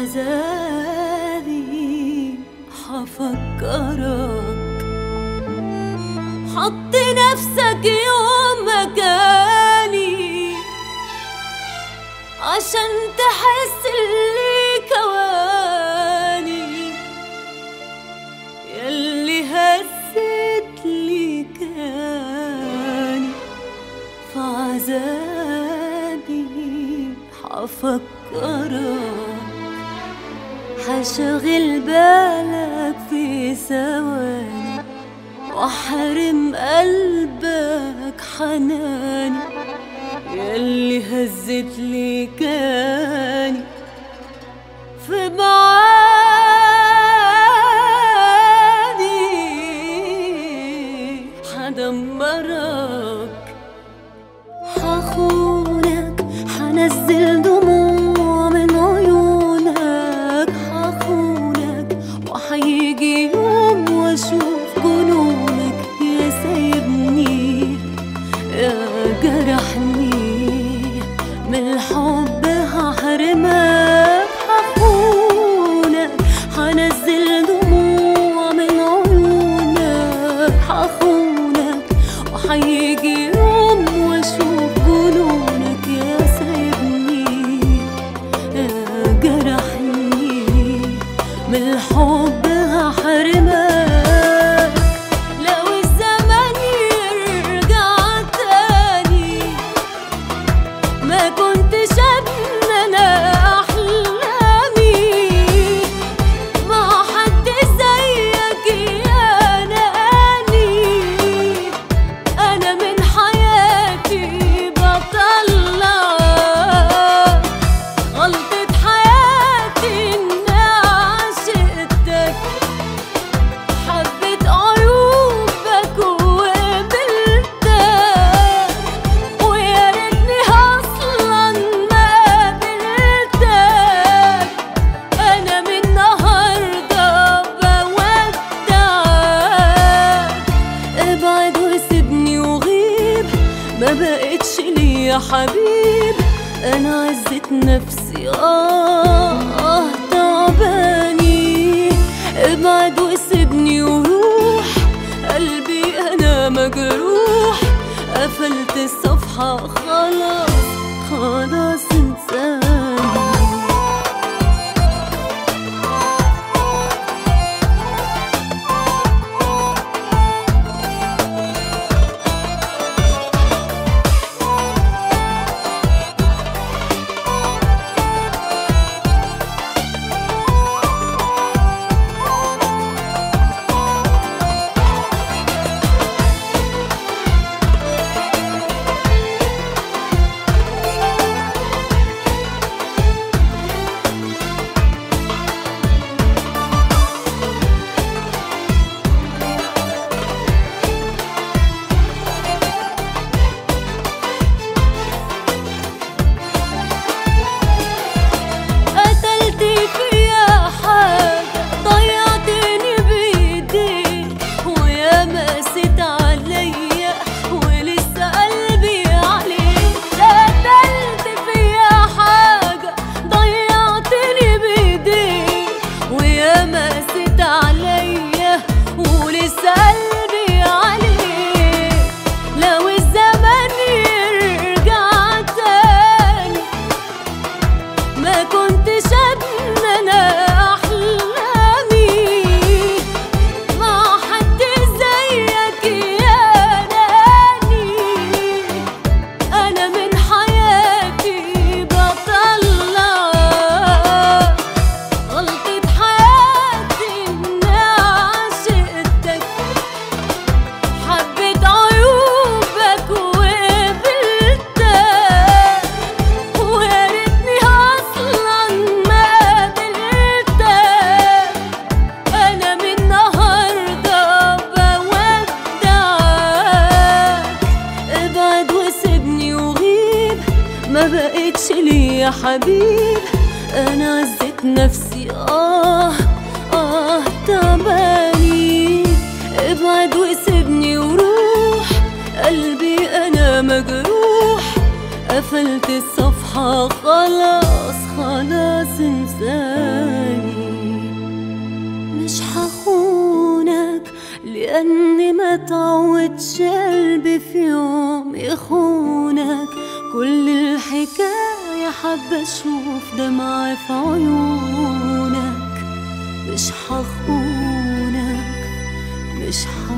عذابي حفكرك حط نفسك يوم مكاني عشان تحس اللي كواني ياللي هزت لي كاني في عذابي حفكرك حشغل بالك في ثواني واحرم قلبك حناني ياللي هزت لي كاني في معاني حدمرك حخونك حنزل دموع من عيونك حخونك وحيجي يوم واشوف جنونك يا سايبني يا جرحني من الحب هحرمك حخونك حنزل دموع من عيونك حخونك وحيجي يوم واشوف جنونك يا سايبني يا جرحني من الحب هحرمك لو الزمن يرجع تاني ما كنتش أتمنى أحلامي مع حد زيك يا ناني أنا من حياتي بطلع غلطة حياتي إني عشقتك حبيت عيوبك وقبلتك ويا ريتني اصلا ما قابلتك انا من النهارده بودعك ابعد وسيبني وغيب ما بقتش ليا حبيب انا عزت نفسي اه آه تعباني ابعد وسيبني وروح قلبي انا مجروح قفلت الصفحة خلاص خلاص انساني قتلت فيا حاجة ضيعتني بإيديك ويا مست عليا ولسه قلبي عليك قتلت فيا حاجة ضيعتني بإيديك ويا مست عليا ولسه قلبي عليك لو الزمن يرجع تاني ما كنتش أتمنى أحلامي مع حد زيك يا ناني أنا من حياتي بطلع غلطة حياتي إني عشقتك حبيت عيوبك وقبلتك ويا ريتني اصلا ما قابلتك انا من النهارده بودعك ابعد وسيبني وغيب ما بقتش ليا حبيب انا عزت نفسي اه اه تعباني ابعد وسيبني وروح قلبي انا مجروح قفلت الصفحة خلاص خلاص انساني مش حخونك لأني ما تعودش قلبي في يوم يخونك كل الحكاية حابة أشوف دمعة في عيونك مش حخونك مش حخونك